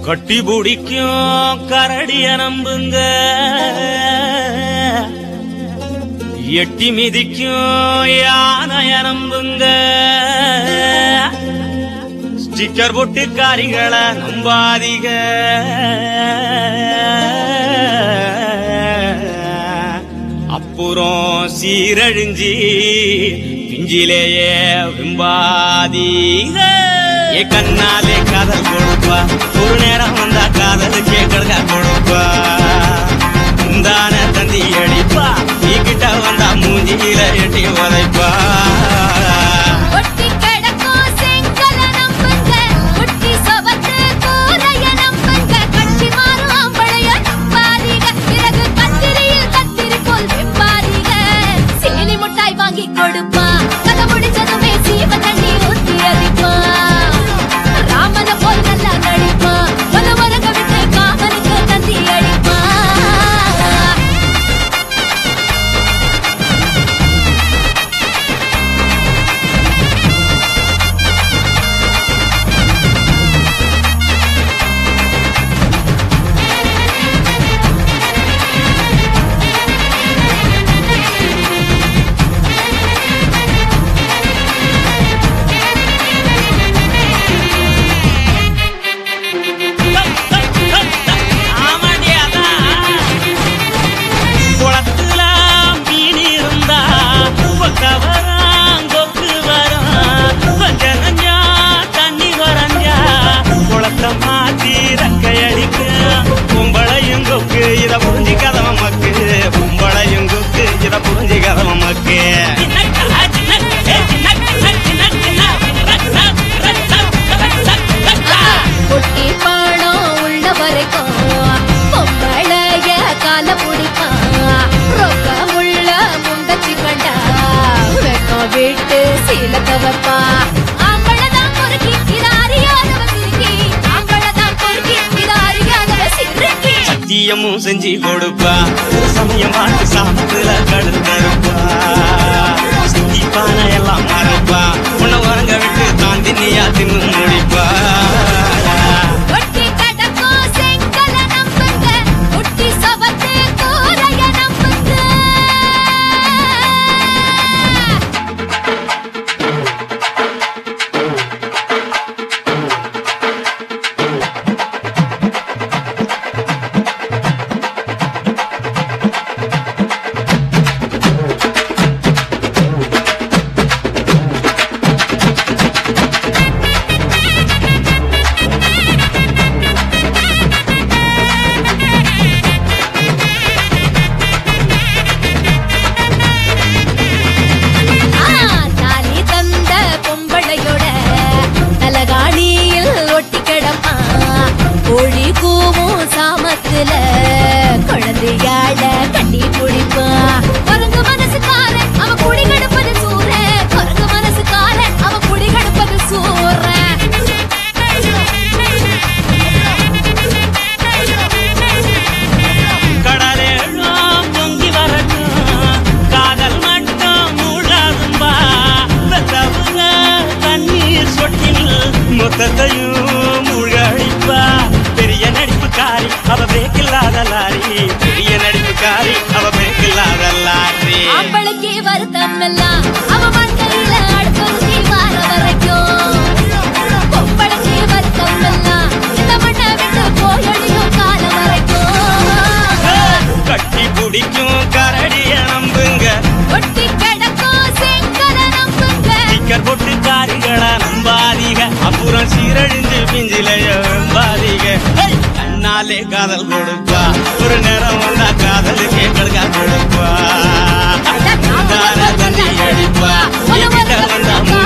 கட்டி பிடிக்கும் கரடிய நம்புங்க எட்டி மிதிக்கும் யானைய நம்புங்க ஸ்டிக்கர் போட்டு காரிகளை நம்பாதீங்க அப்புறம் சீரழிஞ்சி பிஞ்சிலேயே விம்பாதீங்க ஏ கண்ணாலே காதல் கொடுப்பா ஒரு நேரம் வந்தா காதல் கேட்கறதா கொடுப்பா முந்தான தந்தி அடிப்பா நீ கிட்ட வந்தா மூஞ்சியில எட்டி உதைப்பா ஒட்டி கிடக்கும் செங்கல நம்புங்க ஒட்டி சவத்து கூரைய நம்புங்க கட்சி மாறும் ஆம்பளைய நம்பாதீங்க பிறகு கத்திரியில் கத்திரி போல் வெப்பாதீங்க சீனி முட்டாய் வாங்கி கொடுப்பா கதை முடிச்சதுமே சீவ தண்ணி ஊத்தி அடிப்பா ராமன போல் நல்லா நடிப்பா ஒரு உலக விட்டு காமனுக்கு தந்தி அடிப்பா ஆமாடி அதான். குளத்துல மீன் இருந்தா உப்பக்கவரம் கொக்கு வரும். கொஞ்ச நஞ்சா தண்ணி வரைஞ்சா குளத்தை மாத்தி ரெக்கையடிக்கும். பொம்பளையும் கொக்கு இத புரிஞ்சு கதவ மக்கு பொம்பளையும் கொக்கு இத புரிஞ்சு கதவ மக்கு குட்டி பாடம் உள்ள வரைக்கும் பொம்பளைய கால பிடிப்பான் ரொக்க உள்ள முண்டச்சி கண்டா வெக்கம் விட்டு சீலக்க வைப்பா ஆம்பளதான் பொறுக்கி இது அறியாதவ சிறுக்கி ஆம்பளதான் பொறுக்கி இது அறியாதவ சிறுக்கி சத்தியமும் செஞ்சு கொடுப்பா ஒரு சமயம் பாட்டு சாமத்துல கடுத்தருப்பா சித்திப்பான எல்லாம் மறப்பா உன்னை உறங்க விட்டு தான் தின்னியா தின்னு முடிப்பா ஒட்டி கடக்கும் செங்கல நம்புங்க ஒட்டி சவத்து கூரைய நம்புங்க ஆ, தாலி தந்த பொம்பளையோட தலகாணியில் ஒட்டி கிடப்பா கோழி கூவும் சாமத்துல குழந்தையாள கட்டி குடிப்பா குரங்கு மனசுக்கார அவ குடி கடுப்பது சூற குரங்கு மனசுக்கார அவ குடி கடுப்பது சூற கடலேழும் பொங்கி வரட்டும் காதல் மட்டும் மூழாதும்பா தவிர தண்ணீர் சொட்டில் மொத்தத்தையும் மூழ்கழிப்பா பெரிய நடிப்புக்காரி அவ பிரேக்கில்லாத லாரி பெரிய நடிப்புக்காரி அவ பிரேக்கில்லாத லாரி ஆம்பளைக்கு வருத்தம் எல்லாம் அவ வாழ்க்கையில அடுத்தொருத்தி வார வரைக்கும் பொம்பளைக்கு வருத்தம் எல்லாம் இந்த மண்ணை விட்டு போயடியும் காலம் வரைக்கும் கட்டி பிடிக்கும் கரடிய நம்புங்க ஒட்டி கிடக்கும் செங்கல நம்புங்க ஸ்டிக்கர் போட்டு காரிகளை நம்பாதீங்க அப்புறம் சீரழிஞ்சு பிஞ்சிலைய நம்பாதீங்க ஹை! கண்ணாலே காதல் கொடுப்பா ஒரு நேரம் வந்தா காதல் கேட்கறதா கொடுப்பா அட, நாம தார தண்ணி அடிப்பா ஒரு என்கிட்ட வருஷம் வந்தா